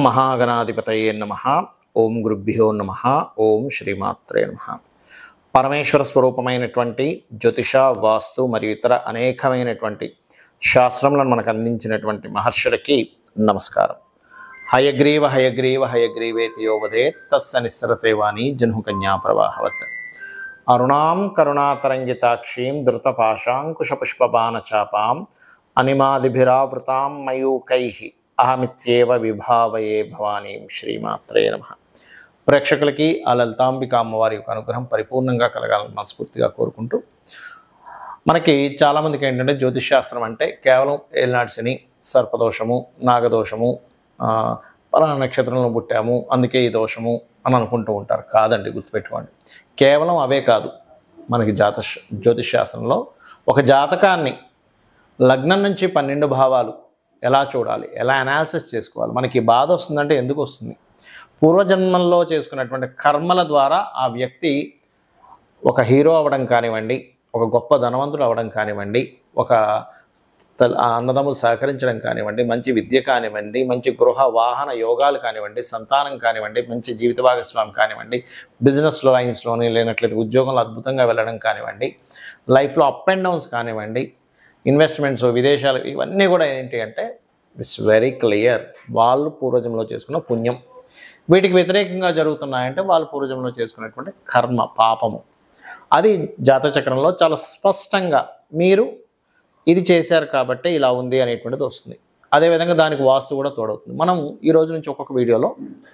మహాగణాధిపతయే నమ ఓం గురుభ్యో నమ ఓం శ్రీమాత్రే నమ పరమేశ్వర స్వరూపమైనటువంటి జ్యోతిష వాస్తు మరియు ఇతర అనేకమైనటువంటి శాస్త్రములను మనకు అందించినటువంటి మహర్షులకి నమస్కారం హయగ్రీవ హయగ్రీవ హయగ్రీవేతి యోవదే తస్స నిస్సరతే వాణి జన్హుకన్యా ప్రవాహవత్ అరుణాం కరుణాతరంగితాక్షీం ధృతపాశాంకుశపుష్పబాణచాపాం అనిమాదిభిరావృతాం మయూకై అహమిత్యేవ విభావయే భవానీం శ్రీమాత్రే నమ ప్రేక్షకులకి ఆ లలితాంబిక అమ్మవారి యొక్క అనుగ్రహం పరిపూర్ణంగా కలగాలని మనస్ఫూర్తిగా కోరుకుంటూ మనకి చాలామందికి ఏంటంటే జ్యోతిష్ శాస్త్రం అంటే కేవలం ఏలినాటి శని సర్పదోషము నాగదోషము ఆ, పలానా నక్షత్రంలో పుట్టాము అందుకే ఈ దోషము అని అనుకుంటూ ఉంటారు కాదండి గుర్తుపెట్టుకోండి కేవలం అవే కాదు మనకి జాత జ్యోతిష్ శాస్త్రంలో ఒక జాతకాన్ని లగ్నం నుంచి పన్నెండు భావాలు ఎలా చూడాలి ఎలా అనాలిసిస్ చేసుకోవాలి మనకి ఈ బాధ వస్తుందంటే ఎందుకు వస్తుంది పూర్వజన్మల్లో చేసుకున్నటువంటి కర్మల ద్వారా ఆ వ్యక్తి ఒక హీరో అవ్వడం కానివ్వండి ఒక గొప్ప ధనవంతుడు అవ్వడం కానివ్వండి ఒక తల్- ఆ అన్నదమ్ములు సహకరించడం కానివ్వండి మంచి విద్య కానివ్వండి మంచి గృహ వాహన యోగాలు కానివ్వండి సంతానం కానివ్వండి మంచి జీవిత భాగస్వామి కానివ్వండి బిజినెస్లో లైన్స్లోని లేనట్లయితే ఉద్యోగంలో అద్భుతంగా వెళ్ళడం కానివ్వండి లైఫ్లో అప్ అండ్ డౌన్స్ కానివ్వండి ఇన్వెస్ట్మెంట్స్ విదేశాలు ఇవన్నీ కూడా ఏంటి అంటే ఇట్స్ వెరీ క్లియర్ వాళ్ళు పూర్వజంలో చేసుకున్న పుణ్యం వీటికి వ్యతిరేకంగా జరుగుతున్నాయంటే వాళ్ళు పూర్వజంలో చేసుకున్నటువంటి కర్మ పాపము అది జాతచక్రంలో చాలా స్పష్టంగా మీరు ఇది చేశారు కాబట్టి ఇలా ఉంది అనేటువంటిది వస్తుంది అదేవిధంగా దానికి వాస్తు కూడా తోడవుతుంది మనం ఈ రోజు నుంచి ఒక్కొక్క వీడియోలో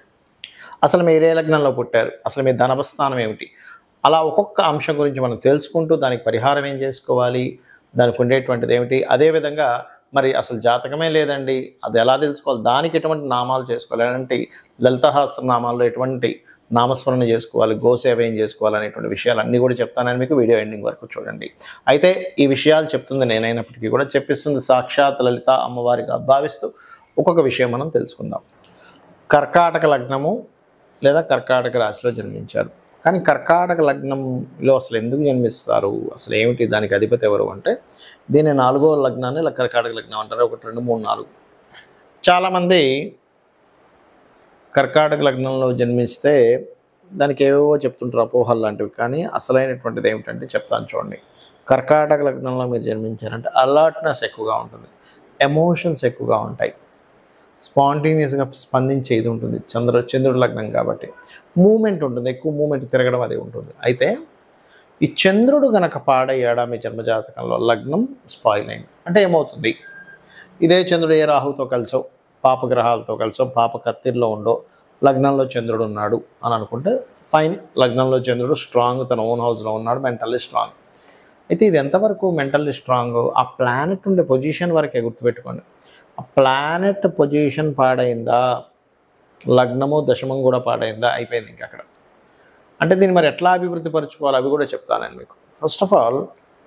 అసలు మీరు ఏ లగ్నంలో పుట్టారు అసలు మీ ధనవస్థానం ఏమిటి అలా ఒక్కొక్క అంశం గురించి మనం తెలుసుకుంటూ దానికి పరిహారం ఏం చేసుకోవాలి దానికి ఉండేటువంటిది ఏమిటి అదేవిధంగా మరి అసలు జాతకమే లేదండి అది ఎలా తెలుసుకోవాలి దానికి ఎటువంటి నామాలు చేసుకోవాలి ఎలాంటి లలితహాస్త్ర నామాల్లో ఎటువంటి నామస్మరణ చేసుకోవాలి గోసేవ ఏం చేసుకోవాలి అనేటువంటి విషయాలు అన్నీ కూడా చెప్తానని మీకు వీడియో ఎండింగ్ వరకు చూడండి అయితే ఈ విషయాలు చెప్తుంది నేనైనప్పటికీ కూడా చెప్పిస్తుంది సాక్షాత్ లలిత అమ్మవారిగా భావిస్తూ ఒక్కొక్క విషయం మనం తెలుసుకుందాం కర్కాటక లగ్నము లేదా కర్కాటక రాశిలో జన్మించారు కానీ కర్కాటక లగ్నంలో అసలు ఎందుకు జన్మిస్తారు అసలు ఏమిటి దానికి అధిపతి ఎవరు అంటే దీని నాలుగో లగ్నాన్ని ఇలా కర్కాటక లగ్నం అంటారు ఒకటి రెండు మూడు నాలుగు చాలామంది కర్కాటక లగ్నంలో జన్మిస్తే దానికి ఏవేవో చెప్తుంటారు అపోహలు లాంటివి కానీ అసలైనటువంటిది ఏమిటంటే చెప్తాను చూడండి కర్కాటక లగ్నంలో మీరు జన్మించారంటే అలర్ట్నెస్ ఎక్కువగా ఉంటుంది ఎమోషన్స్ ఎక్కువగా ఉంటాయి స్పాంటేనియస్గా స్పందించే ఇది ఉంటుంది చంద్ర చంద్రుడి లగ్నం కాబట్టి మూమెంట్ ఉంటుంది ఎక్కువ మూమెంట్ తిరగడం అది ఉంటుంది అయితే ఈ చంద్రుడు గనక పాడయ్యాడా మీ జన్మజాతకంలో లగ్నం స్పాయిల్ అయింది అంటే ఏమవుతుంది ఇదే చంద్రుడు ఏ రాహుతో కలిసో పాపగ్రహాలతో కలిసో పాప కత్తిర్లో ఉండో లగ్నంలో చంద్రుడు ఉన్నాడు అని అనుకుంటే ఫైన్ లగ్నంలో చంద్రుడు స్ట్రాంగ్ తన ఓన్ హౌస్లో ఉన్నాడు మెంటల్లీ స్ట్రాంగ్ అయితే ఇది ఎంతవరకు మెంటల్లీ స్ట్రాంగ్ ఆ ప్లానెట్ ఉండే పొజిషన్ వరకే గుర్తుపెట్టుకోండి ఆ ప్లానెట్ పొజిషన్ పాడైందా లగ్నము దశమం కూడా పాడైందా అయిపోయింది ఇంక అక్కడ అంటే దీన్ని మరి ఎట్లా అభివృద్ధి పరచుకోవాలి అవి కూడా చెప్తాను నేను మీకు ఫస్ట్ ఆఫ్ ఆల్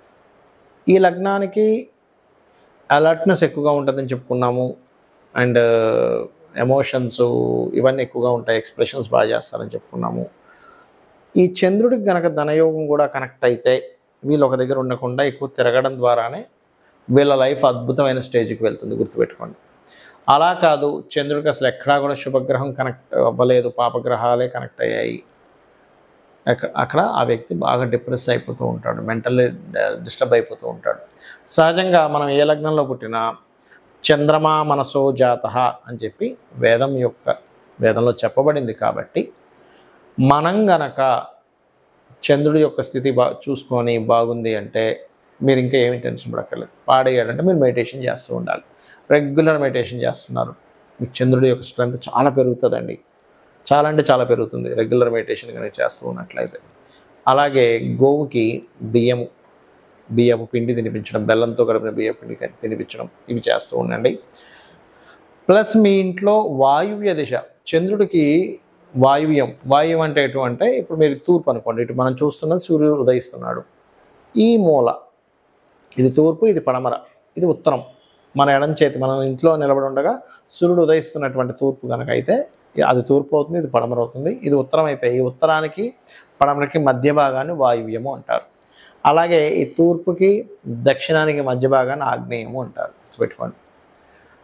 ఈ లగ్నానికి అలర్ట్నెస్ ఎక్కువగా ఉంటుందని చెప్పుకున్నాము అండ్ ఎమోషన్స్ ఇవన్నీ ఎక్కువగా ఉంటాయి ఎక్స్ప్రెషన్స్ బాగా చేస్తారని చెప్పుకున్నాము ఈ చంద్రుడికి గనక ధనయోగం కూడా కనెక్ట్ అయితే వీళ్ళు ఒక దగ్గర ఉండకుండా ఎక్కువ తిరగడం ద్వారానే వీళ్ళ లైఫ్ అద్భుతమైన స్టేజ్కి వెళ్తుంది గుర్తుపెట్టుకోండి అలా కాదు చంద్రుడికి అసలు ఎక్కడా కూడా శుభగ్రహం కనెక్ట్ అవ్వలేదు పాపగ్రహాలే కనెక్ట్ అయ్యాయి అక్కడ అక్కడ ఆ వ్యక్తి బాగా డిప్రెస్ అయిపోతూ ఉంటాడు మెంటల్లీ డిస్టర్బ్ అయిపోతూ ఉంటాడు సహజంగా మనం ఏ లగ్నంలో పుట్టినా చంద్రమా మనసో జాత అని చెప్పి వేదం యొక్క వేదంలో చెప్పబడింది కాబట్టి మనం గనక చంద్రుడి యొక్క స్థితి బా చూసుకొని బాగుంది అంటే మీరు ఇంకా ఏమి టెన్షన్ పడక్కర్లేదు పాడేయాడంటే మీరు మెడిటేషన్ చేస్తూ ఉండాలి రెగ్యులర్ మెడిటేషన్ చేస్తున్నారు మీకు చంద్రుడి యొక్క స్ట్రెంత్ చాలా పెరుగుతుందండి చాలా అంటే చాలా పెరుగుతుంది రెగ్యులర్ మెడిటేషన్ కనుక చేస్తూ ఉన్నట్లయితే అలాగే గోవుకి బియ్యము బియ్యపు పిండి తినిపించడం బెల్లంతో కలిపిన బియ్య పిండి కలిపి తినిపించడం ఇవి చేస్తూ ఉండండి ప్లస్ మీ ఇంట్లో వాయువ్య దిశ చంద్రుడికి వాయువ్యం వాయువ్యం అంటే ఎటు అంటే ఇప్పుడు మీరు తూర్పు అనుకోండి ఇటు మనం చూస్తున్నది సూర్యుడు ఉదయిస్తున్నాడు ఈ మూల ఇది తూర్పు ఇది పడమర ఇది ఉత్తరం మన ఎడం చేతి మనం ఇంట్లో నిలబడి ఉండగా సూర్యుడు ఉదయిస్తున్నటువంటి తూర్పు కనుక అయితే అది తూర్పు అవుతుంది ఇది పడమర అవుతుంది ఇది ఉత్తరం అయితే ఈ ఉత్తరానికి పడమరకి మధ్య భాగాన్ని వాయువ్యము అంటారు అలాగే ఈ తూర్పుకి దక్షిణానికి మధ్య భాగాన్ని ఆగ్నేయము అంటారు గుర్తుపెట్టుకోండి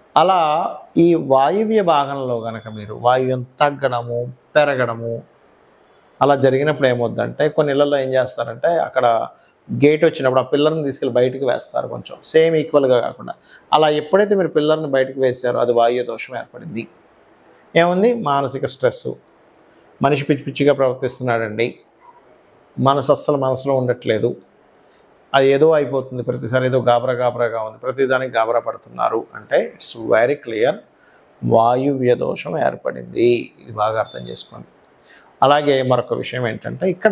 అలా ఈ వాయువ్య భాగంలో కనుక మీరు వాయువ్యం తగ్గడము పెరగడము అలా జరిగినప్పుడు ఏమవుద్దంటే కొన్ని ఇళ్లలో ఏం చేస్తారంటే అక్కడ గేట్ వచ్చినప్పుడు ఆ పిల్లర్ని తీసుకెళ్ళి బయటకు వేస్తారు కొంచెం సేమ్ ఈక్వల్గా కాకుండా అలా ఎప్పుడైతే మీరు పిల్లర్ని బయటకు వేసారో అది వాయు దోషం ఏర్పడింది ఏముంది మానసిక స్ట్రెస్ మనిషి పిచ్చి పిచ్చిగా ప్రవర్తిస్తున్నాడండి మనసు అస్సలు మనసులో ఉండట్లేదు అది ఏదో అయిపోతుంది ప్రతిసారి ఏదో గాబరా గాబరాగా ఉంది ప్రతిదానికి గాబరా పడుతున్నారు అంటే ఇట్స్ వెరీ క్లియర్ వాయువ్య దోషం ఏర్పడింది ఇది బాగా అర్థం చేసుకోండి అలాగే మరొక విషయం ఏంటంటే ఇక్కడ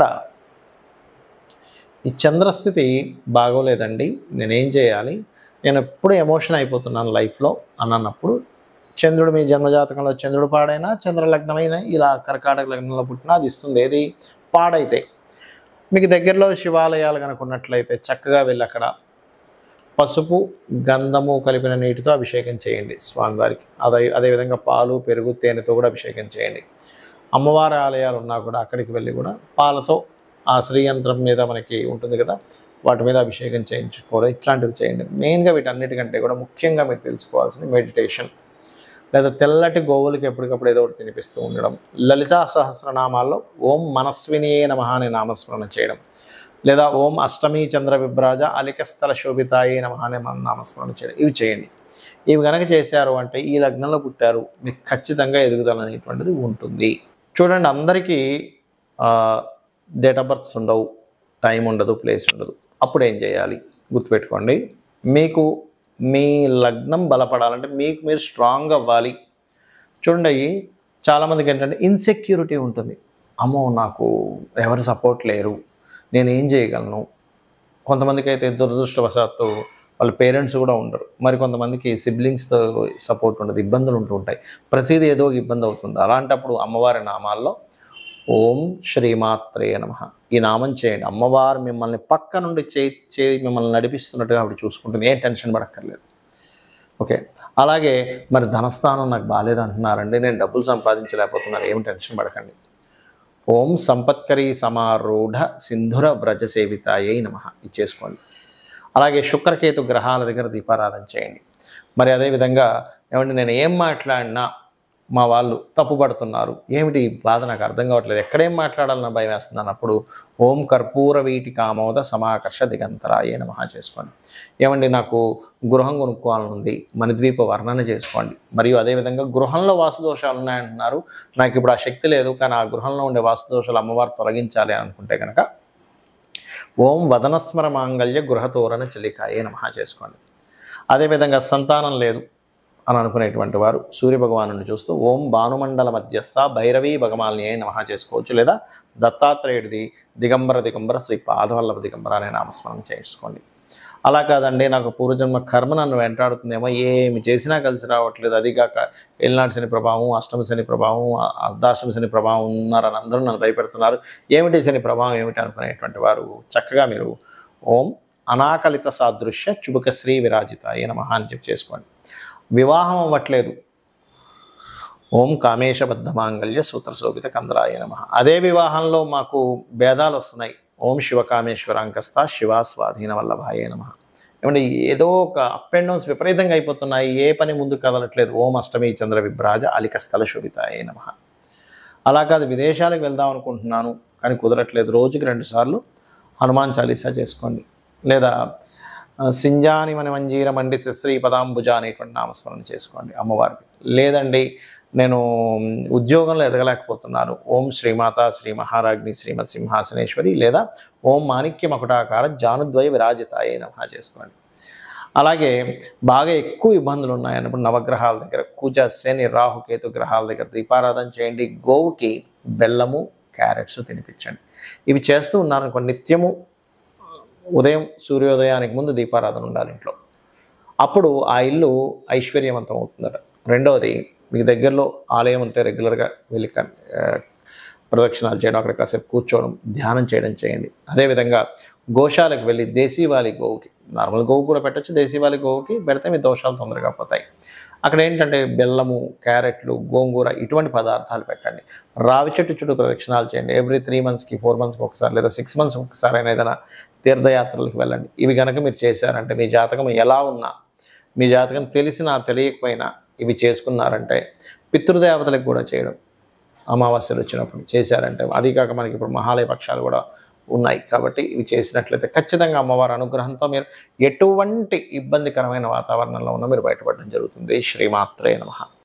ఈ చంద్రస్థితి బాగోలేదండి నేనేం చేయాలి నేను ఎప్పుడు ఎమోషన్ అయిపోతున్నాను లైఫ్లో అని అన్నప్పుడు చంద్రుడు మీ జన్మజాతకంలో చంద్రుడు పాడైనా చంద్రలగ్నమైన ఇలా కర్కాటక లగ్నంలో పుట్టినా అది ఇస్తుంది ఏది పాడైతే మీకు దగ్గరలో శివాలయాలు కనుక ఉన్నట్లయితే చక్కగా వెళ్ళి అక్కడ పసుపు గంధము కలిపిన నీటితో అభిషేకం చేయండి స్వామివారికి అదే అదేవిధంగా పాలు పెరుగు తేనెతో కూడా అభిషేకం చేయండి అమ్మవారి ఆలయాలు ఉన్నా కూడా అక్కడికి వెళ్ళి కూడా పాలతో ఆ శ్రీయంత్రం మీద మనకి ఉంటుంది కదా వాటి మీద అభిషేకం చేయించుకోవడం ఇట్లాంటివి చేయండి మెయిన్గా వీటన్నిటికంటే కూడా ముఖ్యంగా మీరు తెలుసుకోవాల్సింది మెడిటేషన్ లేదా తెల్లటి గోవులకి ఎప్పటికప్పుడు ఏదో ఒకటి తినిపిస్తూ ఉండడం లలితా సహస్రనామాల్లో ఓం మనస్వినియే నమ అనే నామస్మరణ చేయడం లేదా ఓం అష్టమి చంద్ర విభ్రాజ అలికస్థల శోభితాయే నమ అనే మన నామస్మరణ చేయడం ఇవి చేయండి ఇవి కనుక చేశారు అంటే ఈ లగ్నంలో పుట్టారు మీకు ఖచ్చితంగా ఎదుగుదల అనేటువంటిది ఉంటుంది చూడండి అందరికీ డేట్ ఆఫ్ బర్త్స్ ఉండవు టైం ఉండదు ప్లేస్ ఉండదు అప్పుడు ఏం చేయాలి గుర్తుపెట్టుకోండి మీకు మీ లగ్నం బలపడాలంటే మీకు మీరు స్ట్రాంగ్ అవ్వాలి చూడండి చాలామందికి ఏంటంటే ఇన్సెక్యూరిటీ ఉంటుంది అమ్మో నాకు ఎవరు సపోర్ట్ లేరు నేను ఏం చేయగలను కొంతమందికి అయితే దురదృష్టవశాత్తు వాళ్ళ పేరెంట్స్ కూడా ఉండరు మరి కొంతమందికి సిబ్లింగ్స్తో సపోర్ట్ ఉండదు ఇబ్బందులు ఉంటూ ఉంటాయి ప్రతిదీ ఏదో ఒక ఇబ్బంది అవుతుంది అలాంటప్పుడు అమ్మవారి నామాల్లో ఓం శ్రీమాత్రే నమ ఈ నామం చేయండి అమ్మవారు మిమ్మల్ని పక్క నుండి చేయి చేయి మిమ్మల్ని నడిపిస్తున్నట్టుగా ఆవిడ చూసుకుంటుంది ఏం టెన్షన్ పడక్కర్లేదు ఓకే అలాగే మరి ధనస్థానం నాకు బాగాలేదు అంటున్నారండి నేను డబ్బులు సంపాదించలేకపోతున్నారు ఏం టెన్షన్ పడకండి ఓం సంపత్కరీ సమారూఢ సింధుర వ్రజ సేవితాయై నమ ఇచ్చేసుకోండి అలాగే శుక్రకేతు గ్రహాల దగ్గర దీపారాధన చేయండి మరి అదేవిధంగా ఏమంటే నేను ఏం మాట్లాడినా మా వాళ్ళు తప్పుపడుతున్నారు ఏమిటి ఈ బాధ నాకు అర్థం కావట్లేదు ఎక్కడేం మాట్లాడాలన్న భయం వేస్తుంది అన్నప్పుడు ఓం కర్పూర వీటి కామోద సమాకర్ష దిగంతరాయే నమః చేసుకోండి ఏమండి నాకు గృహం కొనుక్కోవాలని ఉంది మణిద్వీప వర్ణన చేసుకోండి మరియు అదేవిధంగా గృహంలో వాస్తుదోషాలు ఉన్నాయంటున్నారు నాకు ఇప్పుడు ఆ శక్తి లేదు కానీ ఆ గృహంలో ఉండే వాస్తుదోషాలు అమ్మవారు తొలగించాలి అని అనుకుంటే కనుక ఓం వదనస్మర మాంగళ్య గృహతోరణ చలికాయే నమః చేసుకోండి అదేవిధంగా సంతానం లేదు అని అనుకునేటువంటి వారు సూర్యభగవాను చూస్తూ ఓం భానుమండల మధ్యస్థ భైరవీ భగమాలిని అయి నమః చేసుకోవచ్చు లేదా దత్తాత్రేయుడిది దిగంబర దిగంబర శ్రీ పాదవల్లభ దిగంబర అనే నామస్మరణ చేసుకోండి అలా కాదండి నాకు పూర్వజన్మ కర్మ నన్ను వెంటాడుతుందేమో ఏమి చేసినా కలిసి రావట్లేదు అది కాక ఏలినాటి శని ప్రభావం అష్టమి శని ప్రభావం అర్ధాష్టమి శని ప్రభావం ఉన్నారని అందరూ నన్ను భయపెడుతున్నారు ఏమిటి శని ప్రభావం ఏమిటి అనుకునేటువంటి వారు చక్కగా మీరు ఓం అనాకలిత సాదృశ్య చుబుక శ్రీ విరాజిత ఏ నమః అని చెప్పి చేసుకోండి వివాహం అవ్వట్లేదు ఓం కామేశబద్ధ మాంగళ్య సూత్రశోభిత కందరాయ నమ అదే వివాహంలో మాకు భేదాలు వస్తున్నాయి ఓం శివకామేశ్వరాంకస్త శివ స్వాధీన వల్లభాయే నమ ఏమంటే ఏదో ఒక అప్ అండ్ డౌన్స్ విపరీతంగా అయిపోతున్నాయి ఏ పని ముందు కదలట్లేదు ఓం అష్టమి చంద్ర విభ్రాజ అలికస్థల శోభితాయే నమ అలా కాదు విదేశాలకు వెళ్దాం అనుకుంటున్నాను కానీ కుదరట్లేదు రోజుకి రెండు సార్లు హనుమాన్ చాలీసా చేసుకోండి లేదా ఆ, సింజాని మన మంజీర మండిత శ్రీ పదాంబుజ అనేటువంటి నామస్మరణ చేసుకోండి అమ్మవారికి లేదండి నేను ఉద్యోగంలో ఎదగలేకపోతున్నాను ఓం శ్రీమాత శ్రీ మహారాజ్ని శ్రీమత్ సింహాసనేశ్వరి లేదా ఓం మాణిక్య మకుటాకార జానుద్వయ విరాజితాయే నమః చేసుకోండి అలాగే బాగా ఎక్కువ ఇబ్బందులు ఉన్నాయన్నప్పుడు నవగ్రహాల దగ్గర కుజ శని రాహు కేతు గ్రహాల దగ్గర దీపారాధన చేయండి గోవుకి బెల్లము క్యారెట్స్ తినిపించండి ఇవి చేస్తూ ఉన్నారనుకో నిత్యము ఉదయం సూర్యోదయానికి ముందు దీపారాధన ఉండాలి ఇంట్లో అప్పుడు ఆ ఇల్లు ఐశ్వర్యవంతం అవుతుందట రెండవది మీకు దగ్గరలో ఆలయం ఉంటే రెగ్యులర్గా వెళ్ళి కన్- ఆ, ప్రదక్షిణాలు చేయడం అక్కడ కాసేపు కూర్చోవడం ధ్యానం చేయడం చేయండి అదేవిధంగా గోశాలకు వెళ్ళి దేశీవాలి గోవుకి నార్మల్ గోవు కూడా పెట్టచ్చు దేశీవాలి గోవుకి పెడితే మీ దోషాలు తొందరగా పోతాయి అక్కడ ఏంటంటే బెల్లము క్యారెట్లు గోంగూర ఇటువంటి పదార్థాలు పెట్టండి రావి చెట్టు చుట్టూ ప్రదక్షిణాలు చేయండి ఎవ్రీ త్రీ మంత్స్కి ఫోర్ మంత్స్కి ఒకసారి లేదా సిక్స్ మంత్స్కి ఒకసారి అయినా ఏదైనా తీర్థయాత్రలకు వెళ్ళండి ఇవి కనుక మీరు చేశారంటే మీ జాతకం ఎలా ఉన్నా మీ జాతకం తెలిసినా తెలియకపోయినా ఇవి చేసుకున్నారంటే పితృదేవతలకు కూడా చేయడం అమావాస్యలు వచ్చినప్పుడు చేశారంటే అది కాక మనకి ఇప్పుడు మహాలయ పక్షాలు కూడా ఉన్నాయి కాబట్టి ఇవి చేసినట్లయితే ఖచ్చితంగా అమ్మవారి అనుగ్రహంతో మీరు ఎటువంటి ఇబ్బందికరమైన వాతావరణంలో ఉన్న మీరు బయటపడడం జరుగుతుంది శ్రీమాత్రే నమః